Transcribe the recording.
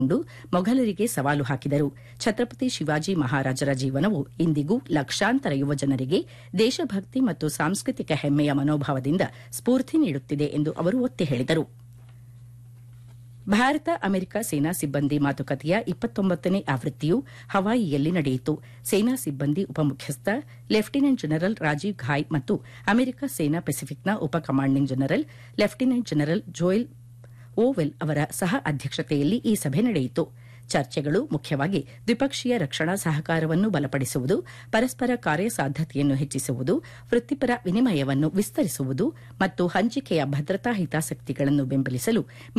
ಕೊಂಡು ಮೊಘಲರಿಗೆ ಸವಾಲು ಹಾಕಿದರು ಛತ್ರಪತಿ ಶಿವಾಜಿ ಮಹಾರಾಜರ ಜೀವನವು ಇಂದಿಗೂ ಲಕ್ಷಾಂತರ ಯುವಜನರಿಗೆ ದೇಶಭಕ್ತಿ ಮತ್ತು ಸಾಂಸ್ಕೃತಿಕ ಹೆಮ್ಮೆಯ ಮನೋಭಾವದಿಂದ ಸ್ಫೂರ್ತಿ ನೀಡುತ್ತಿದೆ ಎಂದು ಅವರು ಒತ್ತಿ ಹೇಳಿದರು ಭಾರತ ಅಮೆರಿಕ ಸೇನಾ ಸಿಬ್ಬಂದಿ ಮಾತುಕತೆಯ ಇಪ್ಪತ್ತೊಂಬತ್ತನೇ ಆವೃತ್ತಿಯು ಹವಾಯಿಯಲ್ಲಿ ನಡೆಯಿತು ಸೇನಾ ಸಿಬ್ಬಂದಿ ಉಪಮುಖ್ಯಸ್ಥ ಲೆಫ್ಟಿನೆಂಟ್ ಜನರಲ್ ರಾಜೀವ್ ಘಾಯ್ ಮತ್ತು ಅಮೆರಿಕ ಸೇನಾ ಪೆಸಿಫಿಕ್ನ ಉಪ commanding general lieutenant general Joel Vowell ಅವರ ಸಹ ಅಧ್ಯಕ್ಷತೆಯಲ್ಲಿ ಈ ಸಭೆ ನಡೆಯಿತು ಚರ್ಚೆಗಳು ಮುಖ್ಯವಾಗಿ ದ್ವಿಪಕ್ಷೀಯ ರಕ್ಷಣಾ ಸಹಕಾರವನ್ನು ಬಲಪಡಿಸುವುದು ಪರಸ್ಪರ ಕಾರ್ಯಸಾಧ್ಯತೆಯನ್ನು ಹೆಚ್ಚಿಸುವುದು ವೃತ್ತಿಪರ ವಿನಿಮಯವನ್ನು ವಿಸ್ತರಿಸುವುದು ಮತ್ತು ಹಂಚಿಕೆಯ ಭದ್ರತಾ ಹಿತಾಸಕ್ತಿಗಳನ್ನು ಬೆಂಬಲಿಸಲು